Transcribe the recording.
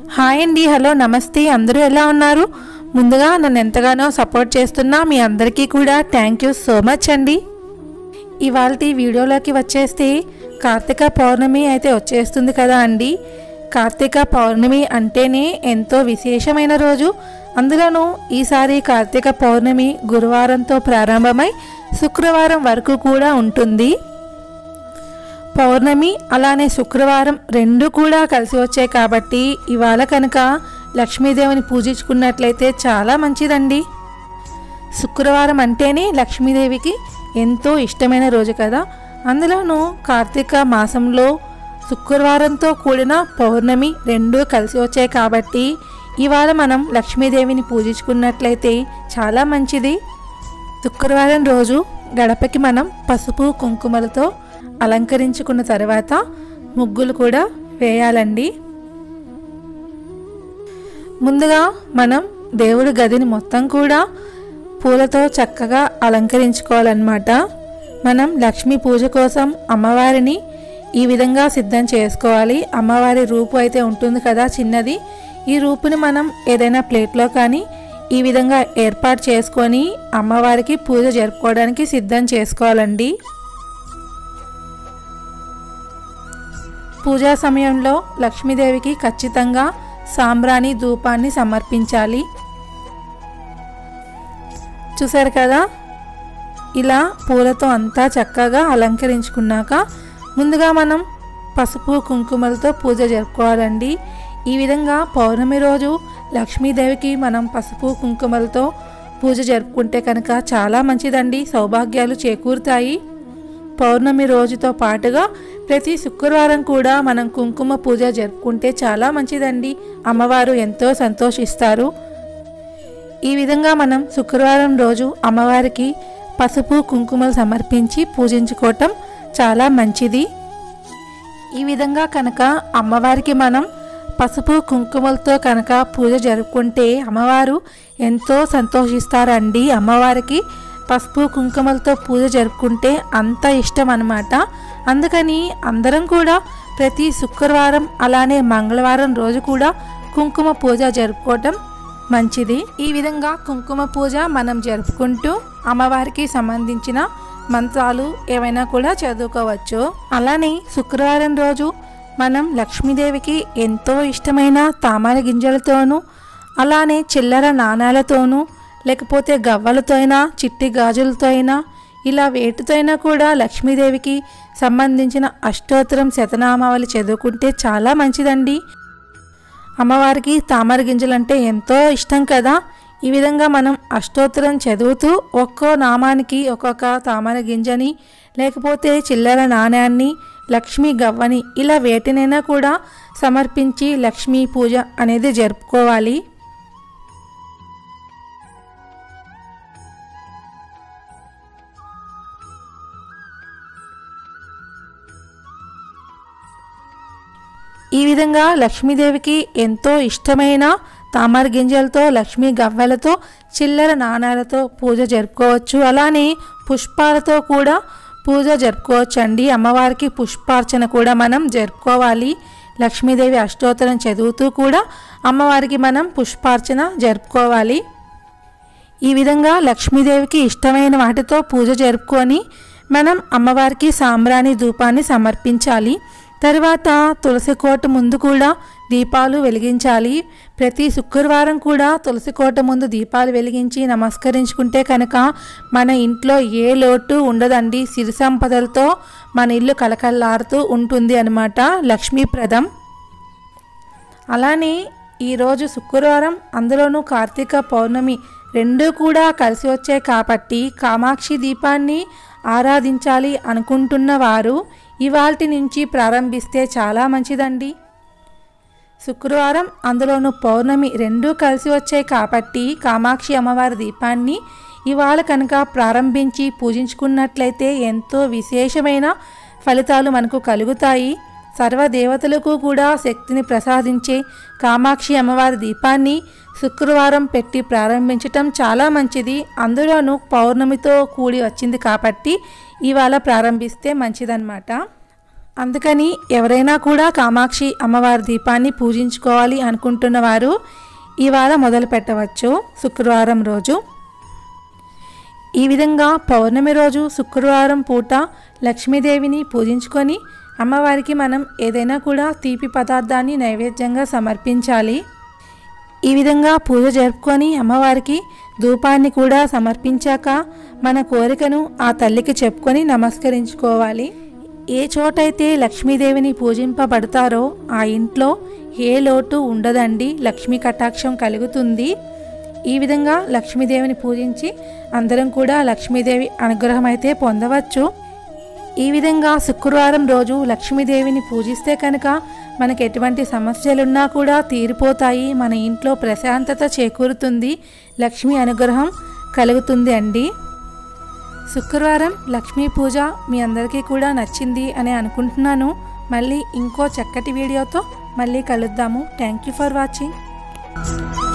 hi అండి hello నమస్తే అందరూ ఎలా ఉన్నారు ముందుగా నన్ను ఎంతగానో సపోర్ట్ చేస్తున్న మీ అందరికీ కూడా థ్యాంక్ యూ సో మచ్ అండి ఇవాళ వీడియోలోకి వచ్చేస్తే కార్తీక పౌర్ణమి అయితే వచ్చేస్తుంది కదా అండి కార్తీక పౌర్ణమి అంటేనే ఎంతో విశేషమైన రోజు అందులోనూ ఈసారి కార్తీక పౌర్ణమి గురువారంతో ప్రారంభమై శుక్రవారం వరకు కూడా ఉంటుంది పౌర్ణమి అలానే శుక్రవారం రెండు కూడా కలిసి వచ్చాయి కాబట్టి ఇవాళ కనుక లక్ష్మీదేవిని పూజించుకున్నట్లయితే చాలా మంచిదండి శుక్రవారం అంటేనే లక్ష్మీదేవికి ఎంతో ఇష్టమైన రోజు కదా అందులోనూ కార్తీక మాసంలో శుక్రవారంతో కూడిన పౌర్ణమి రెండూ కలిసి వచ్చాయి కాబట్టి ఇవాళ మనం లక్ష్మీదేవిని పూజించుకున్నట్లయితే చాలా మంచిది శుక్రవారం రోజు గడపకి మనం పసుపు కుంకుమలతో అలంకరించుకున్న తర్వాత ముగ్గులు కూడా వేయాలండి ముందుగా మనం దేవుడి గదిని మొత్తం కూడా పూలతో చక్కగా అలంకరించుకోవాలన్నమాట మనం లక్ష్మీ పూజ కోసం అమ్మవారిని ఈ విధంగా సిద్ధం చేసుకోవాలి అమ్మవారి రూపు అయితే ఉంటుంది కదా చిన్నది ఈ రూపుని మనం ఏదైనా ప్లేట్లో కానీ ఈ విధంగా ఏర్పాటు చేసుకొని అమ్మవారికి పూజ జరుపుకోవడానికి సిద్ధం చేసుకోవాలండి పూజా సమయంలో లక్ష్మీదేవికి ఖచ్చితంగా సాంబ్రాణి ధూపాన్ని సమర్పించాలి చూసారు కదా ఇలా పూలతో అంతా చక్కగా అలంకరించుకున్నాక ముందుగా మనం పసుపు కుంకుమలతో పూజ జరుపుకోవాలండి ఈ విధంగా పౌర్ణమి రోజు లక్ష్మీదేవికి మనం పసుపు కుంకుమలతో పూజ జరుపుకుంటే కనుక చాలా మంచిదండి సౌభాగ్యాలు చేకూరుతాయి పౌర్ణమి రోజుతో పాటుగా ప్రతి శుక్రవారం కూడా మనం కుంకుమ పూజ జరుపుకుంటే చాలా మంచిదండి అమ్మవారు ఎంతో సంతోషిస్తారు ఈ విధంగా మనం శుక్రవారం రోజు అమ్మవారికి పసుపు కుంకుమలు సమర్పించి పూజించుకోవటం చాలా మంచిది ఈ విధంగా కనుక అమ్మవారికి మనం పసుపు కుంకుమలతో కనుక పూజ జరుపుకుంటే అమ్మవారు ఎంతో సంతోషిస్తారండి అమ్మవారికి పసుపు కుంకుమలతో పూజ జరుపుకుంటే అంత ఇష్టం అన్నమాట అందుకని అందరం కూడా ప్రతి శుక్రవారం అలానే మంగళవారం రోజు కూడా కుంకుమ పూజ జరుపుకోవటం మంచిది ఈ విధంగా కుంకుమ పూజ మనం జరుపుకుంటూ అమ్మవారికి సంబంధించిన మంత్రాలు ఏవైనా కూడా చదువుకోవచ్చు అలానే శుక్రవారం రోజు మనం లక్ష్మీదేవికి ఎంతో ఇష్టమైన తామర గింజలతోనూ అలానే చిల్లర నాణాలతోనూ లేకపోతే గవ్వలతో అయినా చిట్టి గాజులతో అయినా ఇలా వేటితో అయినా కూడా లక్ష్మీదేవికి సంబంధించిన అష్టోత్తరం శతనామావళి చదువుకుంటే చాలా మంచిదండి అమ్మవారికి తామర గింజలంటే ఎంతో ఇష్టం కదా ఈ విధంగా మనం అష్టోత్తరం చదువుతూ ఒక్కో నామానికి ఒక్కొక్క తామర గింజని లేకపోతే చిల్లర నాణ్యాన్ని లక్ష్మీ గవ్వని ఇలా వేటినైనా కూడా సమర్పించి లక్ష్మీ పూజ అనేది జరుపుకోవాలి ఈ విధంగా లక్ష్మీదేవికి ఎంతో ఇష్టమైన తామర గింజలతో లక్ష్మీ గవ్వలతో చిల్లర నాణాలతో పూజ జరుపుకోవచ్చు అలానే పుష్పాలతో కూడా పూజ జరుపుకోవచ్చు అండి అమ్మవారికి పుష్పార్చన కూడా మనం జరుపుకోవాలి లక్ష్మీదేవి అష్టోత్తరం చదువుతూ కూడా అమ్మవారికి మనం పుష్పార్చన జరుపుకోవాలి ఈ విధంగా లక్ష్మీదేవికి ఇష్టమైన వాటితో పూజ జరుపుకొని మనం అమ్మవారికి సాంబ్రాణి ధూపాన్ని సమర్పించాలి తర్వాత తులసి కోట ముందు కూడా దీపాలు వెలిగించాలి ప్రతి శుక్రవారం కూడా తులసి కోట ముందు దీపాలు వెలిగించి నమస్కరించుకుంటే కనుక మన ఇంట్లో ఏ లోటు ఉండదండి సిరి సంపదలతో మన ఇల్లు కలకల్లాడుతూ ఉంటుంది అనమాట లక్ష్మీప్రదం అలానే ఈరోజు శుక్రవారం అందులోనూ కార్తీక పౌర్ణమి రెండూ కూడా కలిసి వచ్చాయి కాబట్టి కామాక్షి దీపాన్ని ఆరాధించాలి అనుకుంటున్న వారు ఇవాల్టి నుంచి ప్రారంభిస్తే చాలా మంచిదండి శుక్రవారం అందులోనూ పౌర్ణమి రెండూ కలిసి వచ్చాయి కాబట్టి కామాక్షి అమ్మవారి దీపాన్ని ఇవాళ కనుక ప్రారంభించి పూజించుకున్నట్లయితే ఎంతో విశేషమైన ఫలితాలు మనకు కలుగుతాయి సర్వదేవతలకు కూడా శక్తిని ప్రసాదించే కామాక్షి అమ్మవారి దీపాన్ని శుక్రవారం పెట్టి ప్రారంభించటం చాలా మంచిది అందులోనూ పౌర్ణమితో కూడి వచ్చింది కాబట్టి ఇవాళ ప్రారంభిస్తే మంచిదన్నమాట అందుకని ఎవరైనా కూడా కామాక్షి అమ్మవారి దీపాన్ని పూజించుకోవాలి అనుకుంటున్న వారు ఇవాళ మొదలు పెట్టవచ్చు శుక్రవారం రోజు ఈ విధంగా పౌర్ణమి రోజు శుక్రవారం పూట లక్ష్మీదేవిని పూజించుకొని అమ్మవారికి మనం ఏదైనా కూడా తీపి పదార్థాన్ని నైవేద్యంగా సమర్పించాలి ఈ విధంగా పూజ జరుపుకొని అమ్మవారికి ధూపాన్ని కూడా సమర్పించాక మన కోరికను ఆ తల్లికి చెప్పుకొని నమస్కరించుకోవాలి ఏ చోటైతే లక్ష్మీదేవిని పూజింపబడతారో ఆ ఇంట్లో ఏ లోటు ఉండదండి లక్ష్మీ కటాక్షం కలుగుతుంది ఈ విధంగా లక్ష్మీదేవిని పూజించి అందరం కూడా లక్ష్మీదేవి అనుగ్రహం అయితే పొందవచ్చు ఈ విధంగా శుక్రవారం రోజు లక్ష్మీదేవిని పూజిస్తే కనుక మనకు ఎటువంటి సమస్యలున్నా కూడా తీరిపోతాయి మన ఇంట్లో ప్రశాంతత చేకూరుతుంది లక్ష్మీ అనుగ్రహం కలుగుతుంది అండి శుక్రవారం లక్ష్మీ పూజ మీ అందరికీ కూడా నచ్చింది అని అనుకుంటున్నాను మళ్ళీ ఇంకో చక్కటి వీడియోతో మళ్ళీ కలుద్దాము థ్యాంక్ యూ ఫర్ వాచింగ్